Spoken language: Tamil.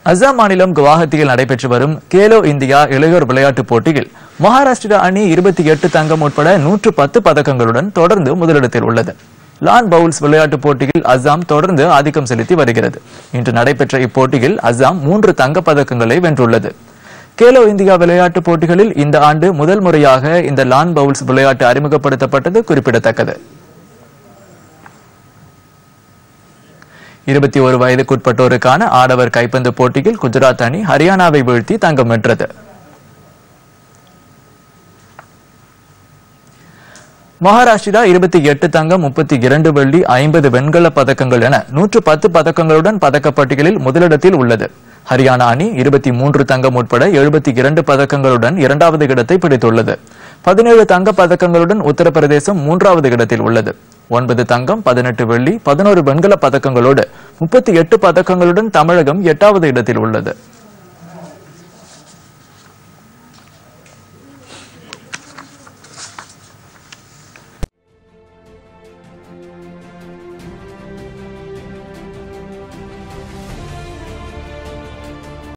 அசாம் மாநிலம் குவாஹத்தியில் நடைபெற்று வரும் கேலோ இந்தியா இளையோர் விளையாட்டுப் போட்டியில் மகாராஷ்டிரா அணி இருபத்தி எட்டு தங்கம் உட்பட நூற்று பத்து பதக்கங்களுடன் தொடர்ந்து முதலிடத்தில் உள்ளது லான் பவுல்ஸ் விளையாட்டுப் போட்டியில் அசாம் தொடர்ந்து ஆதிக்கம் செலுத்தி வருகிறது இன்று நடைபெற்ற இப்போட்டியில் அசாம் மூன்று தங்கப் பதக்கங்களை வென்றுள்ளது கேலோ இந்தியா விளையாட்டுப் போட்டிகளில் இந்த ஆண்டு முதல் முறையாக இந்த லான் பவுல்ஸ் விளையாட்டு அறிமுகப்படுத்தப்பட்டது குறிப்பிடத்தக்கது இருபத்தி ஒரு வயதுக்குட்பட்டோருக்கான ஆடவர் கைப்பந்து போட்டியில் குஜராத் அணி ஹரியானாவை வீழ்த்தி தங்கம் வென்றது மகாராஷ்டிரா இருபத்தி எட்டு தங்கம் முப்பத்தி இரண்டு வெள்ளி ஐம்பது வெண்கல பதக்கங்கள் என நூற்று பத்து பதக்கங்களுடன் பதக்கப்பட்டியலில் முதலிடத்தில் உள்ளது ஹரியானா அணி இருபத்தி மூன்று தங்கம் உட்பட எழுபத்தி இரண்டு பதக்கங்களுடன் இரண்டாவது இடத்தை பிடித்துள்ளது பதினேழு தங்க பதக்கங்களுடன் உத்தரப்பிரதேசம் மூன்றாவது இடத்தில் உள்ளது ஒன்பது தங்கம் பதினெட்டு வெள்ளி பதினோரு வெண்கல பதக்கங்களோடு முப்பத்தி எட்டு பதக்கங்களுடன் தமிழகம் எட்டாவது இடத்தில் உள்ளது